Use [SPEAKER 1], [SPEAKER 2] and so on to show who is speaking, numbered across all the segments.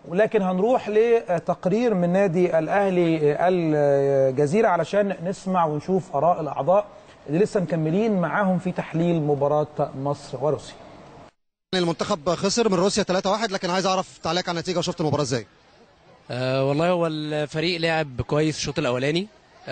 [SPEAKER 1] ولكن هنروح لتقرير من نادي الاهلي الجزيره علشان نسمع ونشوف اراء الاعضاء اللي لسه مكملين معاهم في تحليل مباراه مصر وروسيا
[SPEAKER 2] المنتخب خسر من روسيا 3-1 لكن عايز اعرف تعليق على النتيجه وشفت المباراه ازاي
[SPEAKER 3] أه والله هو الفريق لعب كويس الشوط الاولاني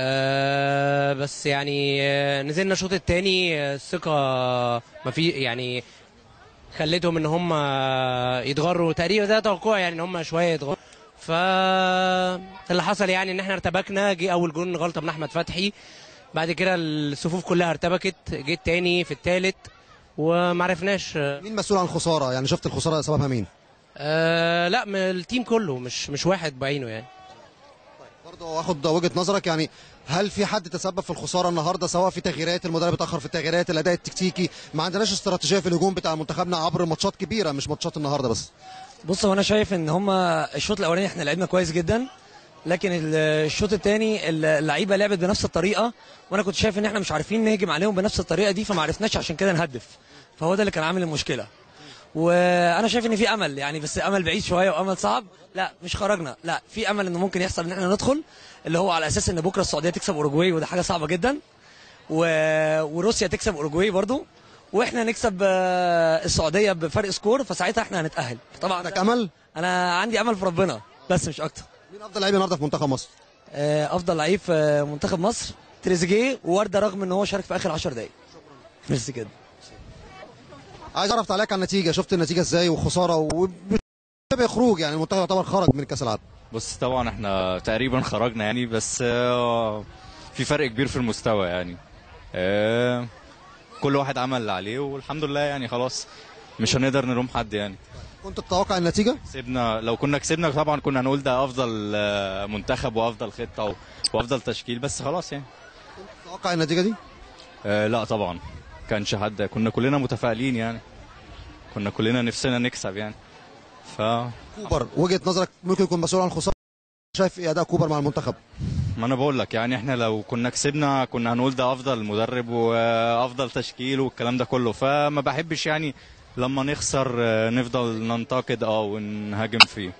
[SPEAKER 3] أه بس يعني آه، نزلنا الشوط الثاني الثقه ما في يعني خلتهم ان هم يتغروا تقريبا ده توقع يعني ان هم شويه يتغروا ف اللي حصل يعني ان احنا ارتبكنا جه اول جون غلطه من احمد فتحي بعد كده الصفوف كلها ارتبكت جه التاني في التالت ومعرفناش
[SPEAKER 2] مين مسؤول عن الخساره يعني شفت الخساره سببها مين
[SPEAKER 3] أه لا من التيم كله مش مش واحد بعينه يعني
[SPEAKER 2] برضه واخد وجهه نظرك يعني هل في حد تسبب في الخساره النهارده سواء في تغييرات المدرب اتاخر في التغييرات الاداء التكتيكي ما عندناش استراتيجيه في الهجوم بتاع منتخبنا عبر ماتشات كبيره مش ماتشات النهارده بس
[SPEAKER 4] بص هو انا شايف ان هما الشوط الاولاني احنا لعبنا كويس جدا لكن ال- الشوط الثاني اللعيبه لعبت بنفس الطريقه وانا كنت شايف ان احنا مش عارفين نهجم عليهم بنفس الطريقه دي فما عرفناش عشان كده نهدف فهو ده اللي كان عامل المشكله وانا شايف ان في امل يعني بس امل بعيد شويه وامل صعب لا مش خرجنا لا في امل انه ممكن يحصل ان احنا ندخل اللي هو على اساس ان بكره السعوديه تكسب اوروجواي وده حاجه صعبه جدا و... وروسيا تكسب اوروجواي برضو واحنا نكسب آه، السعوديه بفرق سكور فساعتها احنا هنتاهل طبعا
[SPEAKER 2] عندك امل
[SPEAKER 4] انا عندي امل في ربنا بس مش اكتر
[SPEAKER 2] مين افضل لعيب النهارده في منتخب مصر
[SPEAKER 4] آه، افضل لعيب في منتخب مصر تريزيجيه وورده رغم ان هو شارك في اخر 10 دقائق ميرسي كده
[SPEAKER 2] عايز اعرف تعليق على النتيجه شفت النتيجه ازاي وخساره وشبه خروج يعني المنتخب يعتبر خرج من كاس العالم
[SPEAKER 5] بص طبعا احنا تقريبا خرجنا يعني بس آه، في فرق كبير في المستوى يعني آه، كل واحد عمل اللي عليه والحمد لله يعني خلاص مش هنقدر نلوم حد يعني
[SPEAKER 2] كنت تتوقع النتيجه
[SPEAKER 5] كسبنا لو كنا كسبنا طبعا كنا هنقول ده افضل آه، منتخب وافضل خطه و- وافضل تشكيل بس خلاص يعني
[SPEAKER 2] تتوقع النتيجه دي
[SPEAKER 5] آه، لا طبعا كانش حد كنا كلنا متفائلين يعني كنا كلنا نفسنا نكسب يعني ف
[SPEAKER 2] كوبر وجهه نظرك ممكن يكون مسؤول عن الخساره شايف ايه اداء كوبر مع المنتخب
[SPEAKER 5] ما انا بقول لك يعني احنا لو كنا كسبنا كنا هنقول ده افضل مدرب وافضل تشكيل والكلام ده كله فما بحبش يعني لما نخسر آه، نفضل ننتقد اه ونهاجم فيه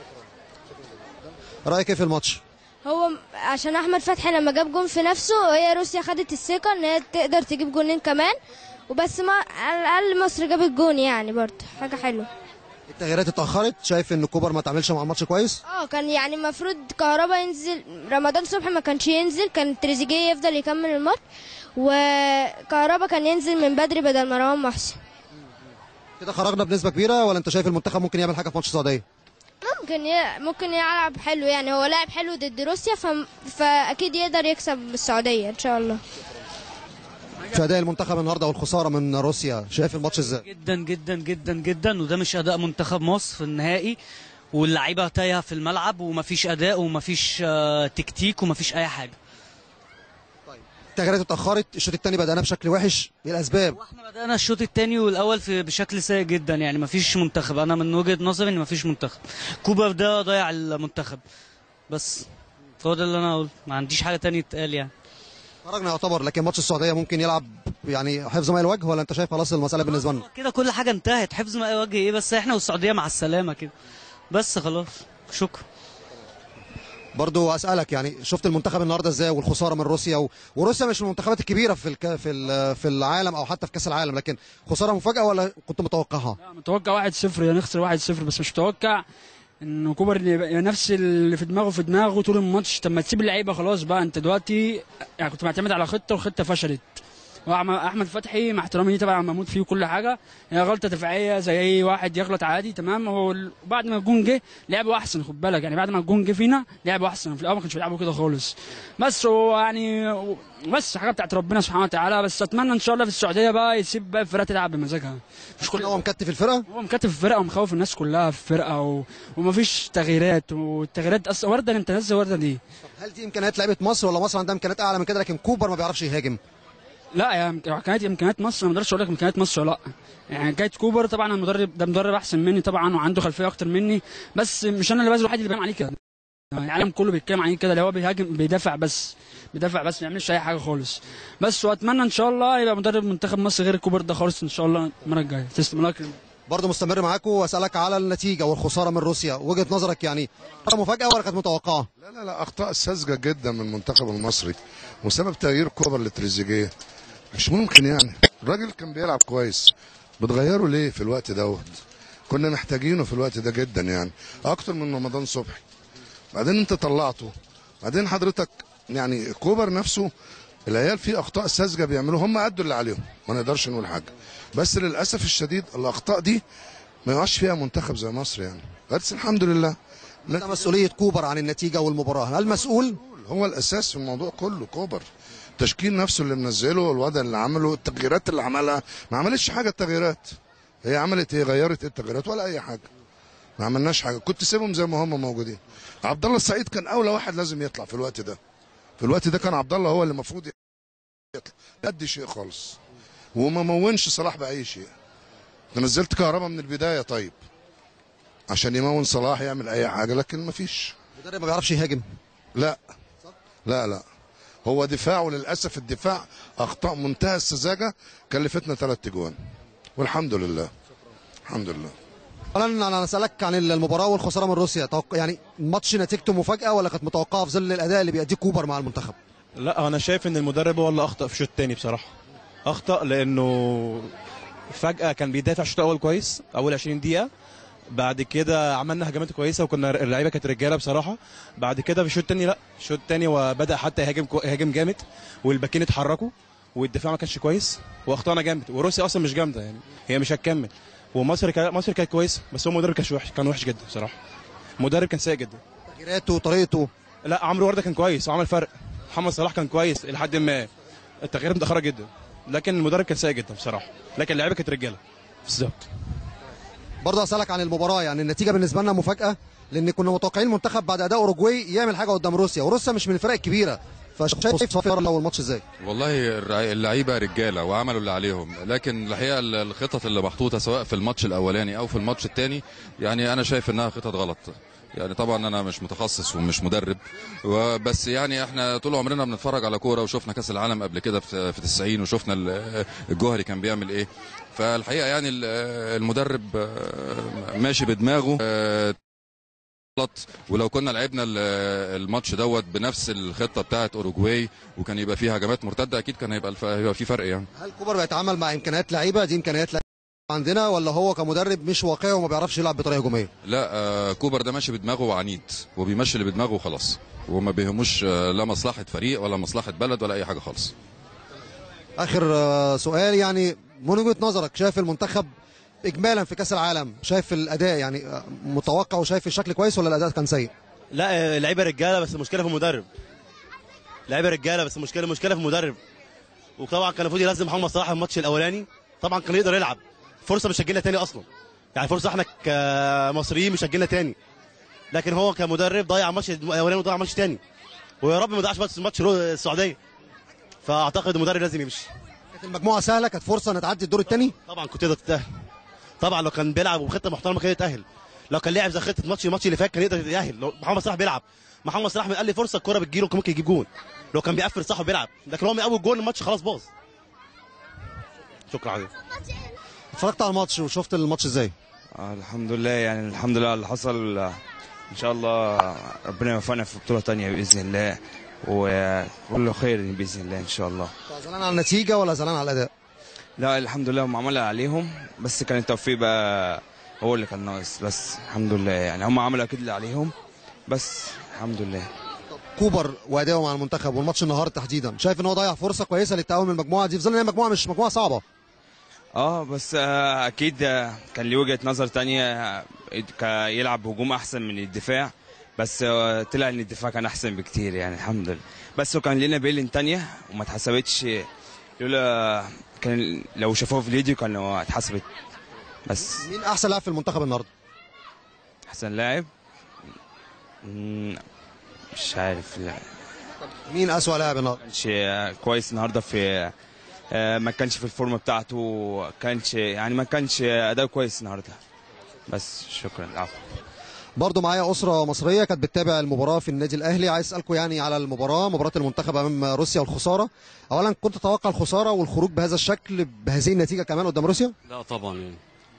[SPEAKER 2] رايك ايه في الماتش
[SPEAKER 6] هو عشان احمد فتحي لما جاب جون في نفسه هي روسيا خدت الثقه ان هي تقدر تجيب جونين كمان وبس ما على الاقل مصر جابت جون يعني برضه حاجه حلوه
[SPEAKER 2] التغييرات اتاخرت شايف ان كوبر ما تعملش مع الماتش كويس
[SPEAKER 6] اه كان يعني المفروض كهربا ينزل رمضان صبحي ما كانش ينزل كان تريزيجيه يفضل يكمل الماتش وكهربا كان ينزل من بدري بدل مروان محسن
[SPEAKER 2] كده خرجنا بنسبه كبيره ولا انت شايف المنتخب ممكن يعمل حاجه في ماتش السعوديه
[SPEAKER 6] ممكن ي... ممكن يلعب حلو يعني هو لاعب حلو ضد روسيا ف... فاكيد يقدر يكسب السعوديه ان شاء الله
[SPEAKER 2] في اداء المنتخب النهارده والخساره من روسيا شايف الماتش ازاي
[SPEAKER 7] جدا جدا جدا جدا وده مش اداء منتخب مصر في النهائي واللعيبه تايهه في الملعب ومفيش اداء ومفيش آه، تكتيك ومفيش اي حاجه
[SPEAKER 2] التغييرات اتاخرت الشوط الثاني بدانا بشكل وحش ايه الاسباب
[SPEAKER 7] واحنا بدانا الشوط الثاني والاول في بشكل سيء جدا يعني مفيش منتخب انا من وجهه نظري ان مفيش منتخب كوبر ده ضيع المنتخب بس هو ده اللي انا اقول ما عنديش حاجه تانية تتقال يعني
[SPEAKER 2] خرجنا يعتبر لكن ماتش السعوديه ممكن يلعب يعني حفظ ماء الوجه ولا انت شايف خلاص المساله بالنسبه لنا
[SPEAKER 7] كده كل حاجه انتهت حفظ ماء وجه ايه بس احنا والسعوديه مع السلامه كده بس خلاص شكرا
[SPEAKER 2] برضو اسالك يعني شفت المنتخب النهارده ازاي والخساره من روسيا و... وروسيا مش من المنتخبات الكبيره في الك... في ال... في العالم او حتى في كاس العالم لكن خساره مفاجاه ولا كنت متوقعها
[SPEAKER 8] متوقع 1-0 يا نخسر 1-0 بس مش متوقع ان كوبر يبقى نفس اللي في دماغه في دماغه طول الماتش طب ما تسيب اللعيبه خلاص بقى انت دلوقتي يعني كنت معتمد على خطه والخطه فشلت وأحمد- احمد فتحي مع احترامي ليه طبعا بموت فيه وكل حاجه هي غلطه دفاعيه زي اي واحد يغلط عادي تمام هو ال- وبعد ما الجون جه لعبوا احسن خد بالك يعني بعد ما الجون جه فينا لعبوا احسن في الاول ما كانش بيلعبوا كده خالص بس هو يعني بس حاجه بتاعت ربنا سبحانه وتعالى بس اتمنى ان شاء الله في السعوديه بقى يسيب بقى الفرقه تلعب بمزاجها
[SPEAKER 2] مش كل هو مكتف الفرقه
[SPEAKER 8] هو مكتف الفرقه ومخوف الناس كلها في الفرقه و... ومفيش تغييرات والتغييرات اصلا ورده انت نزل ورده ليه؟
[SPEAKER 2] هل دي امكانيات لعيبه مصر ولا مصر عندها امكانيات اعلى من كده لكن كوبر ما بيعرفش يهاجم
[SPEAKER 8] لا يا امكانيات امكانيات مصر ما اقدرش اقول لك امكانيات مصر ولا لا يعني حكايه كوبر طبعا المدرب ده مدرب احسن مني طبعا وعنده خلفيه اكتر مني بس مش انا اللي بس الوحيد اللي بيعمل عليه كده يعني العالم كله بيتكلم عليه كده اللي هو بيهاجم بيدافع بس بيدافع بس ما يعملش اي حاجه خالص بس واتمنى ان شاء الله يبقى مدرب منتخب مصر غير كوبر ده خالص ان شاء الله المره الجايه تسلم الله يكرمك
[SPEAKER 2] برضه مستمر معاكم واسالك على النتيجه والخساره من روسيا وجهه نظرك يعني مفاجاه ولا كانت متوقعه
[SPEAKER 9] لا لا لا اخطاء ساذجه جدا من المنتخب المصري وسبب تغيير كوبر لتريزيجيه مش ممكن يعني الراجل كان بيلعب كويس بتغيره ليه في الوقت دوت كنا محتاجينه في الوقت ده جدا يعني اكتر من رمضان صبحي بعدين انت طلعته بعدين حضرتك يعني كوبر نفسه العيال فيه اخطاء ساذجه بيعملوا هم ادوا اللي عليهم ما نقدرش نقول حاجه بس للاسف الشديد الاخطاء دي ما يقعش فيها منتخب زي مصر يعني بس الحمد لله
[SPEAKER 2] ده مسؤوليه كوبر عن النتيجه والمباراه هل مسؤول
[SPEAKER 9] هو الاساس في الموضوع كله كوبر التشكيل نفسه اللي منزله الوضع اللي عمله التغييرات اللي عملها ما عملتش حاجه التغييرات هي عملت ايه غيرت ايه التغييرات ولا اي حاجه ما عملناش حاجه كنت سيبهم زي ما هم موجودين عبد الله السعيد كان اول واحد لازم يطلع في الوقت ده في الوقت ده كان عبد الله هو اللي المفروض يطلع قد شيء خالص وما مونش صلاح باي شيء أنت نزلت كهربا من البدايه طيب عشان يمون صلاح يعمل اي حاجه لكن ما فيش
[SPEAKER 2] المدرب ما بيعرفش يهاجم
[SPEAKER 9] لا لا لا هو دفاعه للاسف الدفاع اخطاء منتهى السذاجه كلفتنا ثلاث اجوان والحمد لله الحمد لله
[SPEAKER 2] اولا انا اسالك عن المباراه والخساره من روسيا توق... يعني الماتش نتيجته مفاجاه ولا كانت متوقعه في ظل الاداء اللي بيأديه كوبر مع المنتخب
[SPEAKER 10] لا انا شايف ان المدرب هو اللي اخطا في الشوط الثاني بصراحه اخطا لانه فجاه كان بيدافع الشوط الاول كويس اول 20 دقيقه بعد كده عملنا هجمات كويسه وكنا اللعيبه كانت رجاله بصراحه بعد كده في الشوط الثاني لا الشوط الثاني وبدا حتى يهاجم كو... يهاجم جامد والباكين اتحركوا والدفاع ما كانش كويس واخطانا جامد وروسيا اصلا مش جامده يعني هي مش هتكمل ومصر كان مصر كانت كويسه بس هو المدرب كان وحش كان وحش جدا بصراحه المدرب كان سيء جدا
[SPEAKER 2] تغييراته وطريقته
[SPEAKER 10] لا عمرو ورده كان كويس وعمل فرق محمد صلاح كان كويس الى حد ما التغييرات متاخره جدا لكن المدرب كان سيء جدا بصراحه لكن اللعيبه كانت رجاله بالظبط
[SPEAKER 2] برضه اسالك عن المباراه يعني النتيجه بالنسبه لنا مفاجاه لان كنا متوقعين المنتخب بعد اداء اوروجواي يعمل حاجه قدام روسيا وروسيا مش من الفرق الكبيره فشايف صفر اول ماتش ازاي
[SPEAKER 11] والله الرع- اللعيبه رجاله وعملوا اللي عليهم لكن الحقيقه ال- الخطط اللي محطوطه سواء في الماتش الاولاني او في الماتش الثاني يعني انا شايف انها خطط غلط يعني طبعا انا مش متخصص ومش مدرب بس يعني احنا طول عمرنا بنتفرج على كوره وشفنا كاس العالم قبل كده في في 90 وشفنا ال- الجوهري كان بيعمل ايه فالحقيقه يعني ال- المدرب آه، ماشي بدماغه آه، غلط ولو كنا لعبنا ال- الماتش دوت بنفس الخطه بتاعه اوروجواي وكان يبقى فيه هجمات مرتده اكيد كان هيبقى الف... هيبقى في فرق يعني
[SPEAKER 2] هل كوبر بيتعامل مع امكانيات لعيبه دي امكانيات لعيبه عندنا ولا هو كمدرب مش واقعي وما بيعرفش يلعب بطريقه هجوميه
[SPEAKER 11] لا آه، كوبر ده ماشي بدماغه وعنيد وبيمشي اللي بدماغه وخلاص وما بيهموش آه، لا مصلحه فريق ولا مصلحه بلد ولا اي حاجه خالص
[SPEAKER 2] اخر آه، سؤال يعني من وجهه نظرك شايف المنتخب اجمالا في كاس العالم شايف الاداء يعني آه، متوقع وشايف الشكل كويس ولا الاداء كان سيء
[SPEAKER 12] لا لعيبه رجاله بس المشكله في المدرب لعيبه رجاله بس المشكله المشكله في المدرب وطبعا كان المفروض ينزل محمد صلاح الماتش الاولاني طبعا كان يقدر يلعب فرصه مش هتجيلنا تاني اصلا يعني فرصه احنا كمصريين مش هتجيلنا تاني لكن هو كمدرب ضيع الماتش الاولاني وضيع ماتش تاني ويا رب ما يضيعش ماتش ماتش رو- السعوديه فاعتقد المدرب لازم يمشي
[SPEAKER 2] كانت المجموعه سهله كانت فرصه نتعدي الدور الثاني
[SPEAKER 12] طبعا كنت تقدر تتاهل طبعا لو كان بيلعب وبخطه محترمه كان يتاهل لو كان لعب زي خطه الماتش الماتش اللي فات كان يقدر يتاهل لو محمد صلاح بيلعب محمد صلاح من قال لي فرصه الكوره بتجيله كان ممكن يجيب جون لو كان بيقفل صح وبيلعب لكن هو من اول جون الماتش خلاص باظ شكرا عليك
[SPEAKER 2] اتفرجت على الماتش وشفت الماتش ازاي
[SPEAKER 13] آه الحمد لله يعني الحمد لله على اللي حصل آه، ان شاء الله ربنا يوفقنا في بطوله تانية باذن الله وكله خير باذن الله ان شاء الله
[SPEAKER 2] زعلان على النتيجه ولا زعلان على الاداء
[SPEAKER 13] لا الحمد لله هم عملوا عليهم بس كان التوفيق بقى هو اللي كان ناقص بس الحمد لله يعني هم عملوا اكيد اللي عليهم بس الحمد لله
[SPEAKER 2] كوبر واداؤه مع المنتخب والماتش النهارده تحديدا شايف ان هو ضيع فرصه كويسه للتعاون من المجموعه دي في ظل ان هي مجموعه مش مجموعه صعبه
[SPEAKER 13] اه بس آه اكيد آه، كان ليه وجهه نظر تانية آه، كا- يلعب هجوم احسن من الدفاع بس آه، طلع ان الدفاع كان احسن بكتير يعني الحمد لله بس وكان لنا بيلين تانية وما اتحسبتش لولا كان لو شافوها في الفيديو كان اتحسبت بس
[SPEAKER 2] مين احسن لاعب في المنتخب النهارده
[SPEAKER 13] احسن لاعب مم، مش عارف لا
[SPEAKER 2] مين اسوأ لاعب النهارده
[SPEAKER 13] كانش آه، كويس النهارده في آه، ما كانش في الفورمه بتاعته كانش يعني ما كانش اداء كويس النهارده بس شكرا العفو
[SPEAKER 2] برضه معايا اسره مصريه كانت بتتابع المباراه في النادي الاهلي عايز اسالكم يعني على المباراه مباراه المنتخب امام روسيا والخساره اولا كنت تتوقع الخساره والخروج بهذا الشكل بهذه النتيجه كمان قدام روسيا
[SPEAKER 14] لا طبعا يعني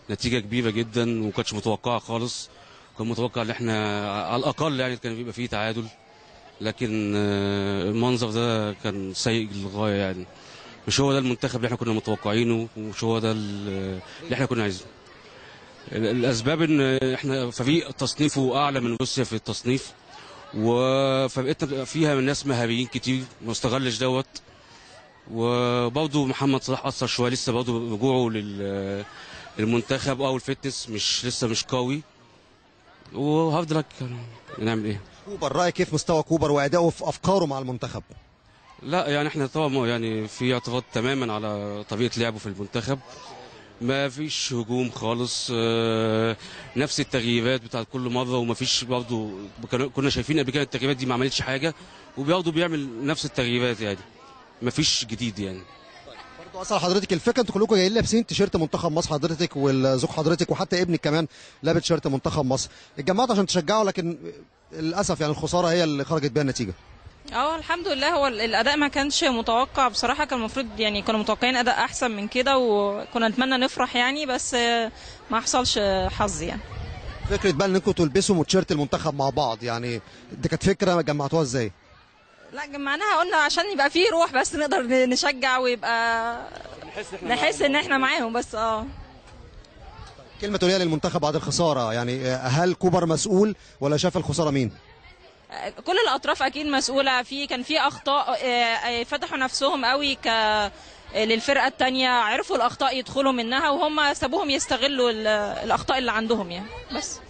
[SPEAKER 14] نتيجه كبيره جدا وما كانتش متوقعه خالص كان متوقع ان احنا على الاقل يعني كان بيبقى فيه تعادل لكن آه، المنظر ده كان سيء للغايه يعني مش هو ده المنتخب اللي احنا كنا متوقعينه ومش هو ده ال- اللي احنا كنا عايزينه ال- الاسباب ان احنا فريق تصنيفه اعلى من روسيا في التصنيف وفرقتنا فيها من ناس مهاريين كتير ما استغلش دوت وبرضه محمد صلاح اثر شويه لسه برضه رجوعه لل المنتخب او الفتنس مش لسه مش قوي وهارد لك نعمل ايه
[SPEAKER 2] كوبر رايك كيف مستوى كوبر وادائه في افكاره مع المنتخب
[SPEAKER 14] لا يعني احنا طبعا يعني في اعتراض تماما على طريقه لعبه في المنتخب ما فيش هجوم خالص آه، نفس التغييرات بتاعت كل مره وما فيش برضه كنا- كنا شايفين قبل كده التغييرات دي ما عملتش حاجه وبرضه بيعمل نفس التغييرات يعني ما فيش جديد يعني
[SPEAKER 2] برضه اسال حضرتك الفكره انتوا كلكم جايين لابسين تيشيرت منتخب مصر حضرتك وزوج حضرتك وحتى ابنك كمان لابس تيشيرت منتخب مصر اتجمعتوا عشان تشجعوا لكن للاسف يعني الخساره هي اللي خرجت بيها النتيجه
[SPEAKER 15] اه الحمد لله هو ال- الاداء ما كانش متوقع بصراحه كان المفروض يعني كانوا متوقعين اداء احسن من كده وكنا نتمنى نفرح يعني بس آه، ما حصلش آه، حظ يعني
[SPEAKER 2] فكره بقى ان انكم تلبسوا تيشيرت المنتخب مع بعض يعني دي كانت فكره جمعتوها ازاي
[SPEAKER 15] لا جمعناها قلنا عشان يبقى فيه روح بس نقدر ن- نشجع ويبقى نحس ان احنا معاهم بس اه
[SPEAKER 2] كلمه تقوليها للمنتخب بعد الخساره يعني هل كوبر مسؤول ولا شاف الخساره مين
[SPEAKER 15] كل الاطراف اكيد مسؤوله في كان في اخطاء آه، آه، فتحوا نفسهم قوي ك للفرقه التانية عرفوا الاخطاء يدخلوا منها وهم سابوهم يستغلوا ال- الاخطاء اللي عندهم يعني بس